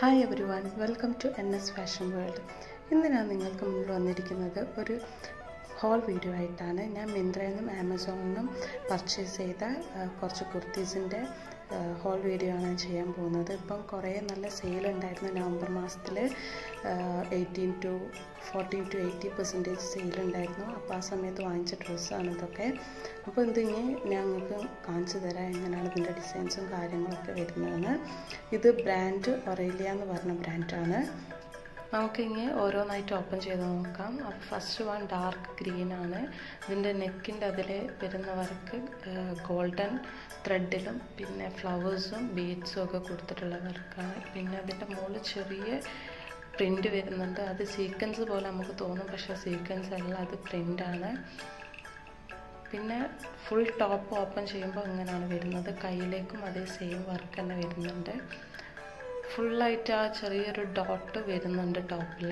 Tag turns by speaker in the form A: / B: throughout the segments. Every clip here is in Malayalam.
A: hi everyone welcome to N S fashion world ഇന്ന് ഞാൻ നിങ്ങൾക്ക് മുന്നിൽ വന്നിരിക്കുന്നത് ഒരു ഹോൾ വീഡിയോ ആയിട്ടാണ് ഞാൻ മിന്ത്രയിൽ നിന്നും ആമസോണിൽ നിന്നും പർച്ചേസ് ചെയ്ത ആ, കുറച്ച് കുർത്തീസിൻ്റെ ഹോൾ വീഡിയോ ആണ് ഞാൻ ചെയ്യാൻ പോകുന്നത് ഇപ്പം കുറേ നല്ല സെയിൽ ഉണ്ടായിരുന്നു നവംബർ മാസത്തിൽ eighteen to fourteen to eighty percentage sale ഉണ്ടായിരുന്നു അപ്പോൾ ആ സമയത്ത് വാങ്ങിച്ച ഡ്രസ്സാണ് ഇതൊക്കെ അപ്പോൾ ഇതിങ്ങി ഞങ്ങൾക്ക് കാണിച്ചു തരാം എങ്ങനെയാണ് ഇതിൻ്റെ ഡിസൈൻസും കാര്യങ്ങളൊക്കെ വരുന്നതെന്ന് ഇത് ബ്രാൻഡ് ഒറേലിയ എന്ന് പറഞ്ഞ ബ്രാൻഡാണ് നമുക്കിങ്ങനെ ഓരോന്നായിട്ട് ഓപ്പൺ ചെയ്ത് നോക്കാം അപ്പോൾ ഫസ്റ്റ് വൺ ഡാർക്ക് ഗ്രീൻ ആണ് ഇതിൻ്റെ നെക്കിൻ്റെ അതിൽ വരുന്ന വർക്ക് ഗോൾഡൻ ത്രെഡിലും പിന്നെ ഫ്ലവേഴ്സും ബീഡ്സും ഒക്കെ കൊടുത്തിട്ടുള്ള വർക്കാണ് പിന്നെ അതിൻ്റെ മുകളിൽ ചെറിയ പ്രിൻ്റ് വരുന്നുണ്ട് അത് സീക്വൻസ് പോലെ നമുക്ക് തോന്നും പക്ഷേ സീക്വൻസ് അല്ല അത് പ്രിൻ്റാണ് പിന്നെ ഫുൾ ടോപ്പ് ഓപ്പൺ ചെയ്യുമ്പോൾ ഇങ്ങനെയാണ് വരുന്നത് കയ്യിലേക്കും അതേ സെയിം വർക്ക് തന്നെ വരുന്നുണ്ട് ഫുള്ളായിട്ട് ആ ചെറിയൊരു ഡോട്ട് വരുന്നുണ്ട് ടോപ്പിൽ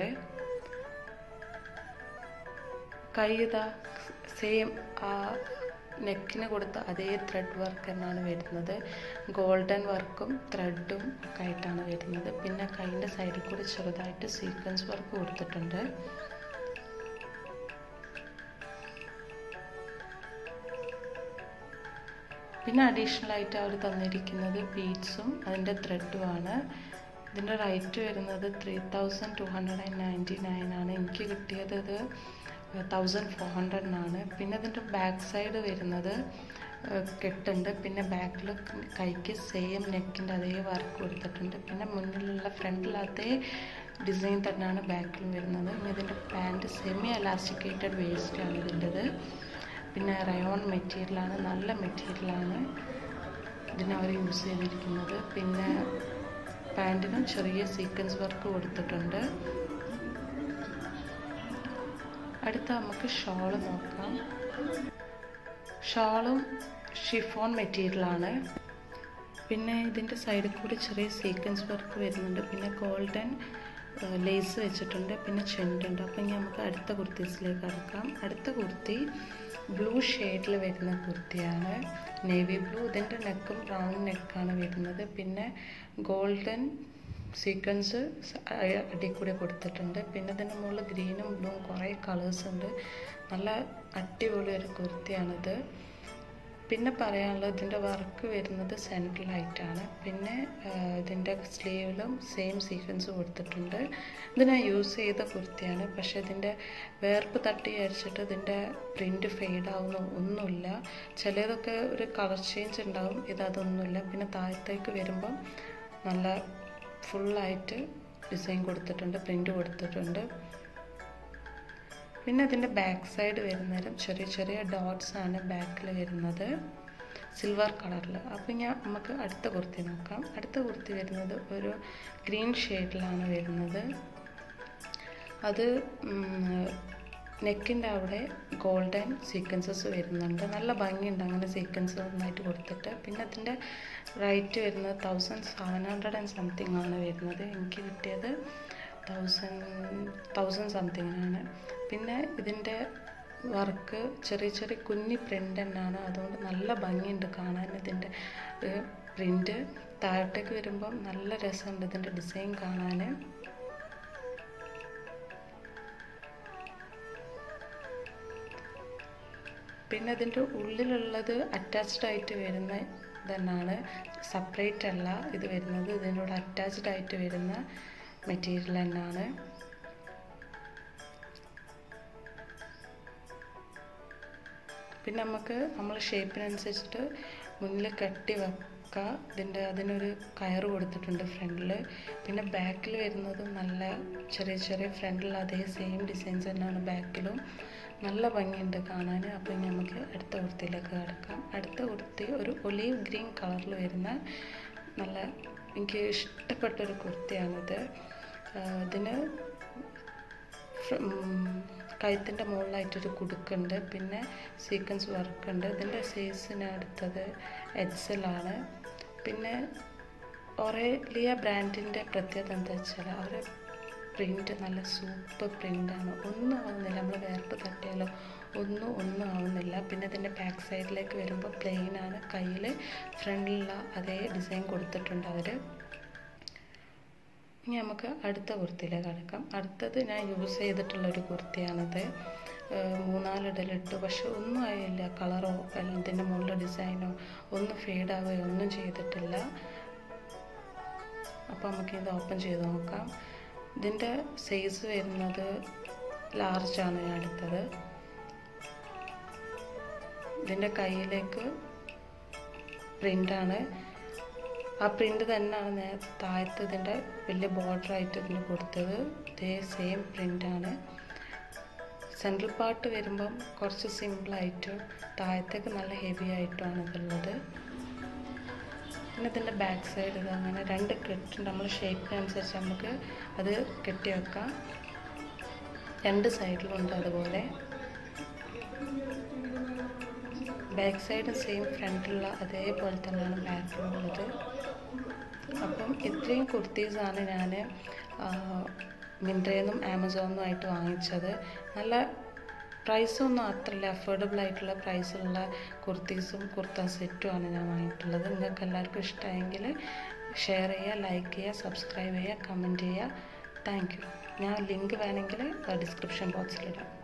A: കൈ ഇതാ സെയിം ആ നെക്കിന് കൊടുത്ത അതേ ത്രെഡ് വർക്ക് തന്നെയാണ് വരുന്നത് ഗോൾഡൻ വർക്കും ത്രെഡും ഒക്കെ ആയിട്ടാണ് വരുന്നത് പിന്നെ കൈൻ്റെ സൈഡിൽ കൂടി ചെറുതായിട്ട് സീക്വൻസ് വർക്ക് കൊടുത്തിട്ടുണ്ട് പിന്നെ അഡീഷണൽ ആയിട്ട് അവർ തന്നിരിക്കുന്നത് ബീഡ്സും അതിൻ്റെ ത്രെഡുമാണ് ഇതിൻ്റെ റേറ്റ് വരുന്നത് three thousand two hundred and ninety nine ആണ് എനിക്ക് കിട്ടിയത് ഇത് തൗസൻഡ് ഫോർ ഹൺഡ്രഡിനാണ് പിന്നെ ഇതിൻ്റെ ബാക്ക് സൈഡ് വരുന്നത് കെട്ടുണ്ട് പിന്നെ ബാക്കിൽ കൈക്ക് സെയിം നെക്കിൻ്റെ അതേ വർക്ക് കൊടുത്തിട്ടുണ്ട് പിന്നെ മുന്നിലുള്ള ഫ്രണ്ടിൽ അതേ ഡിസൈൻ തന്നെയാണ് ബാക്കിലും വരുന്നത് പിന്നെ ഇതിൻ്റെ പാൻറ്റ് സെമി എലാസ്റ്റിക്കേറ്റഡ് വേസ്റ്റാണ് ഇതിൻ്റെത് പിന്നെ റയോൺ മെറ്റീരിയലാണ് നല്ല മെറ്റീരിയലാണ് ഇതിന് അവർ യൂസ് ചെയ്തിരിക്കുന്നത് പിന്നെ പാൻറ്റിനും ചെറിയ സീക്വൻസ് വർക്ക് കൊടുത്തിട്ടുണ്ട് അടുത്ത നമുക്ക് ഷോള് നോക്കാം ഷോളും ഷിഫോൺ മെറ്റീരിയലാണ് പിന്നെ ഇതിൻ്റെ സൈഡിൽ കൂടി ചെറിയ സീക്വൻസ് വർക്ക് വരുന്നുണ്ട് പിന്നെ ഗോൾഡൻ ലേസ് വെച്ചിട്ടുണ്ട് പിന്നെ ചെണ്ടുണ്ട് അപ്പം ഇനി നമുക്ക് അടുത്ത കുർത്തീസിലേക്ക് കടക്കാം അടുത്ത കുർത്തി ബ്ലൂ ഷെയ്ഡിൽ വരുന്ന കുർത്തിയാണ് നേവി ബ്ലൂ ഇതിൻ്റെ നെക്കും റൗണ്ട് നെക്കാണ് വരുന്നത് പിന്നെ ഗോൾഡൻ സീക്വൻസ് അടിയിൽ കൂടെ കൊടുത്തിട്ടുണ്ട് പിന്നെ ഇതിൻ്റെ മുകളിൽ ഗ്രീനും ബ്ലൂവും കുറേ കളേഴ്സ് ഉണ്ട് നല്ല അടിപൊളി ഒരു കുർത്തിയാണിത് പിന്നെ പറയാനുള്ളത് ഇതിൻ്റെ വർക്ക് വരുന്നത് സെൻട്രലായിട്ടാണ് പിന്നെ ഇതിൻ്റെ സ്ലീവിലും സെയിം സീക്വൻസ് കൊടുത്തിട്ടുണ്ട് ഇത് ഞാൻ യൂസ് ചെയ്ത കുർത്തിയാണ് പക്ഷേ ഇതിൻ്റെ വേർപ്പ് തട്ടി അരിച്ചിട്ട് ഇതിൻ്റെ പ്രിൻറ്റ് ഫെയ്ഡ് ആവുന്ന ഒന്നുമില്ല ചിലതൊക്കെ ഒരു കളർ ചേഞ്ച് ഉണ്ടാവും ഇത് അതൊന്നുമില്ല പിന്നെ താഴത്തേക്ക് വരുമ്പം നല്ല ഫുള്ളായിട്ട് ഡിസൈൻ കൊടുത്തിട്ടുണ്ട് പ്രിൻ്റ് കൊടുത്തിട്ടുണ്ട് പിന്നെ അതിൻ്റെ ബാക്ക് സൈഡ് വരുന്നേരം ചെറിയ ചെറിയ ഡോട്ട്സ് ആണ് ബാക്കിൽ വരുന്നത് സിൽവർ കളറിൽ അപ്പോൾ ഞാൻ നമുക്ക് അടുത്ത കുർത്തി നോക്കാം അടുത്ത കുർത്തി വരുന്നത് ഒരു ഗ്രീൻ ഷെയ്ഡിലാണ് വരുന്നത് അത് നെക്കിൻ്റെ അവിടെ ഗോൾഡൻ സീക്വൻസസ് വരുന്നുണ്ട് നല്ല ഭംഗിയുണ്ട് അങ്ങനെ സീക്വൻസ് നന്നായിട്ട് കൊടുത്തിട്ട് പിന്നെ അതിൻ്റെ റേറ്റ് വരുന്നത് thousand seven hundred and something ആണ് വരുന്നത് എനിക്ക് കിട്ടിയത് തൗസൻഡ് തൗസൻഡ് സംതിങ്ങിനാണ് പിന്നെ ഇതിൻ്റെ വർക്ക് ചെറിയ ചെറിയ കുഞ്ഞി പ്രിൻ്റ് തന്നെയാണ് അതുകൊണ്ട് നല്ല ഭംഗിയുണ്ട് കാണാൻ ഇതിൻ്റെ പ്രിൻ്റ് താഴോട്ടേക്ക് വരുമ്പം നല്ല രസമുണ്ട് ഇതിൻ്റെ ഡിസൈൻ കാണാൻ പിന്നെ അതിൻ്റെ ഉള്ളിലുള്ളത് അറ്റാച്ച്ഡ് ആയിട്ട് വരുന്ന ഇതന്നാണ് സെപ്പറേറ്റ് അല്ല ഇത് വരുന്നത് ഇതിനോട് അറ്റാച്ച്ഡ് ആയിട്ട് വരുന്ന മെറ്റീരിയൽ തന്നെയാണ് പിന്നെ നമുക്ക് നമ്മൾ ഷേപ്പിനനുസരിച്ചിട്ട് മുന്നിൽ കെട്ടി വെക്കുക ഇതിൻ്റെ അതിനൊരു കയറ് കൊടുത്തിട്ടുണ്ട് ഫ്രണ്ടിൽ പിന്നെ ബാക്കിൽ വരുന്നതും നല്ല ചെറിയ ചെറിയ ഫ്രണ്ടിൽ അതേ സെയിം ഡിസൈൻസ് തന്നെയാണ് ബാക്കിലും നല്ല ഭംഗിയുണ്ട് കാണാൻ അപ്പോൾ ഇനി നമുക്ക് അടുത്ത കുർത്തിയിലേക്ക് കിടക്കാം അടുത്ത കുർത്തി ഒരു ഒലീവ് ഗ്രീൻ കളറിൽ വരുന്ന നല്ല എനിക്ക് ഇഷ്ടപ്പെട്ട ഒരു കുർത്തിയാണിത് ഇതിന് കഴുത്തിൻ്റെ മുകളിലായിട്ടൊരു കുടുക്കുണ്ട് പിന്നെ സീക്വൻസ് വർക്ക് ഉണ്ട് ഇതിൻ്റെ സൈസിന് അടുത്തത് എക്സലാണ് പിന്നെ ഒറേലിയ ബ്രാൻഡിൻ്റെ പ്രത്യേകത എന്താ വെച്ചാൽ അവർ പ്രിൻ്റ് നല്ല സൂപ്പർ പ്രിൻ്റാണ് ഒന്നും ആവുന്നില്ല നമ്മൾ വേർപ്പ് തട്ടിയാലോ ഒന്നും ഒന്നും ആവുന്നില്ല പിന്നെ ഇതിൻ്റെ ബാക്ക് സൈഡിലേക്ക് വരുമ്പോൾ പ്ലെയിൻ ആണ് കയ്യിൽ ഫ്രണ്ടിലുള്ള അതേ ഡിസൈൻ കൊടുത്തിട്ടുണ്ട് അവർ ഇനി നമുക്ക് അടുത്ത കുർത്തിയിലേക്ക് കടക്കാം അടുത്തത് ഞാൻ യൂസ് ചെയ്തിട്ടുള്ള ഒരു കുർത്തിയാണിത് മൂന്നാലിടലിട്ടു പക്ഷെ ഒന്നും ആയില്ല കളറോ അല്ലെങ്കിൽ ഇതിൻ്റെ മുകളിലെ ഡിസൈനോ ഒന്നും ഫെയ്ഡാവുകയോ ഒന്നും ചെയ്തിട്ടില്ല അപ്പോൾ നമുക്കിത് ഓപ്പൺ ചെയ്ത് നോക്കാം ഇതിൻ്റെ സൈസ് വരുന്നത് ലാർജാണ് ഞാൻ എടുത്തത് ഇതിൻ്റെ കയ്യിലേക്ക് പ്രിൻ്റാണ് ആ പ്രിൻ്റ് തന്നെയാണ് ഞാൻ താഴത്ത് ഇതിൻ്റെ വലിയ ബോർഡറായിട്ട് ഇതിന് കൊടുത്തത് ഇതേ സെയിം പ്രിൻ്റാണ് സെൻട്രൽ പാർട്ട് വരുമ്പം കുറച്ച് സിമ്പിളായിട്ടും താഴത്തേക്ക് നല്ല ഹെവി ആയിട്ടുമാണ് ഇതുള്ളത് പിന്നെ ഇതിൻ്റെ ബാക്ക് സൈഡ് ഇത് അങ്ങനെ രണ്ട് കെട്ടുണ്ട് നമ്മൾ ഷേപ്പിനനുസരിച്ച് നമുക്ക് അത് കെട്ടി വെക്കാം രണ്ട് സൈഡിലുണ്ട് അതുപോലെ ബാക്ക് സൈഡ് സെയിം ഫ്രണ്ടിലുള്ള അതേപോലെ തന്നെയാണ് ബാക്കിലുള്ളത് അപ്പം ഇത്രയും കുർത്തീസാണ് ഞാൻ മിന്ത്രയിൽ നിന്നും ആമസോണിൽ നിന്നും ആയിട്ട് വാങ്ങിച്ചത് നല്ല പ്രൈസൊന്നും അത്രയില്ല അഫോർഡബിൾ ആയിട്ടുള്ള പ്രൈസിലുള്ള കുർത്തീസും കുർത്ത സെറ്റുമാണ് ഞാൻ വാങ്ങിയിട്ടുള്ളത് നിങ്ങൾക്ക് എല്ലാവർക്കും ഇഷ്ടമായെങ്കിൽ ഷെയർ ചെയ്യുക ലൈക്ക് ചെയ്യുക സബ്സ്ക്രൈബ് ചെയ്യുക കമൻറ്റ് ചെയ്യുക താങ്ക് യു ഞാൻ ലിങ്ക് വേണമെങ്കിൽ ഡിസ്ക്രിപ്ഷൻ ബോക്സിലിടാം